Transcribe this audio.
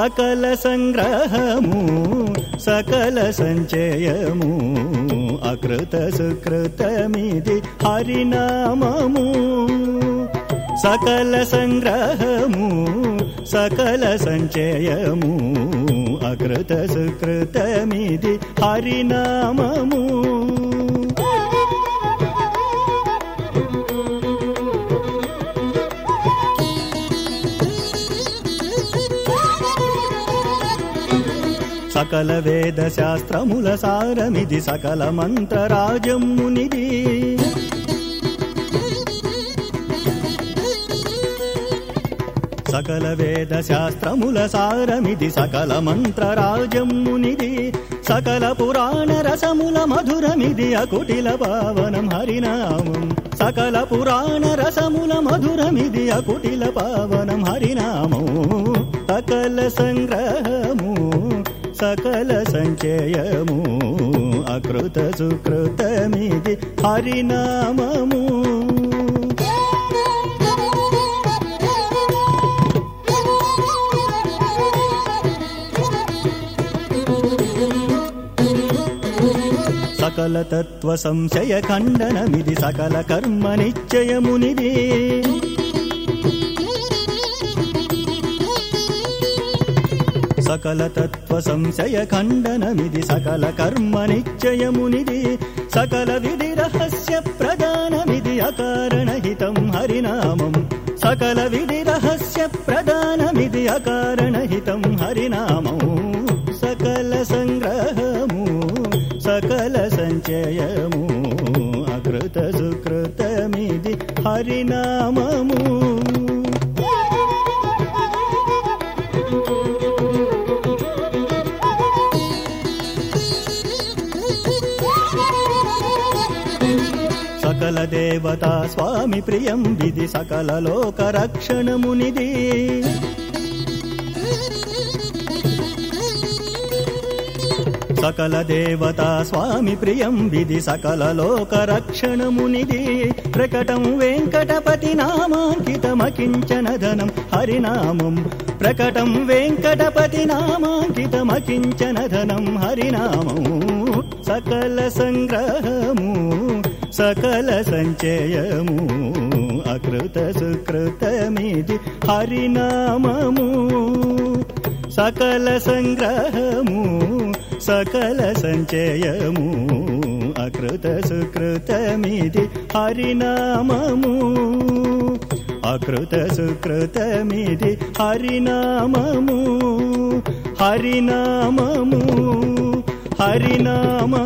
సకల సంగ్రహము సకల సంచయము అకృత సుకృతమిది హరినామము సకల సంగ్రహము సకల సంచయము అకృత సుకృతమిది హరినామము సకల వేద శాస్త్రముల సారమిది సకల మంత్రరాజమునిది సకల వేద శాస్త్రముల సారమిది సకల మంత్రరాజమునిది సకల పురాణ రసముల మధురమిది అకుటిల పావనం హరినామం సకల పురాణ రసముల మధురమిది అకుటిల పావనం హరినామం సకల సంగ్రహము సకల సంచయము అకృత సుకృతమిది హరినామము సకల తత్వ సంశయ ఖండనమిది సకల కర్మ నిశ్చయమునిది సకల తత్వ సంశయ ఖండనమిది సకల కర్మ నిశ్చయమునిది సకల విధి రహస్య ప్రధానమిది అకారణహితం హరినామం సకల విధి రహస్య ప్రధానమిది అకారణహితం హరినామం సకల సంగ్రహము సకల సంచయము అకృత సుకృతమిది హరినామము సకల దేవతా స్వామి ప్రియం విధి సకల లోక రక్షణమునిది సకల దేవతా స్వామి ప్రియం విధి సకల లోక రక్షణమునిది ప్రకటం వెంకటపతి నామాంకితమకించన ధనం హరినామం ప్రకటం వెంకటపతి నామాంకితమకించన ధనం హరినామం సకల సంగ్రహము సకల సంచయము అకృత సుకృతమిది హరినామము సకల సంగ్రహము సకల సంచయము అకృత సుకృతమిది హరినామము అకృత సుకృతమిది హరినామము హరినామము హరినామము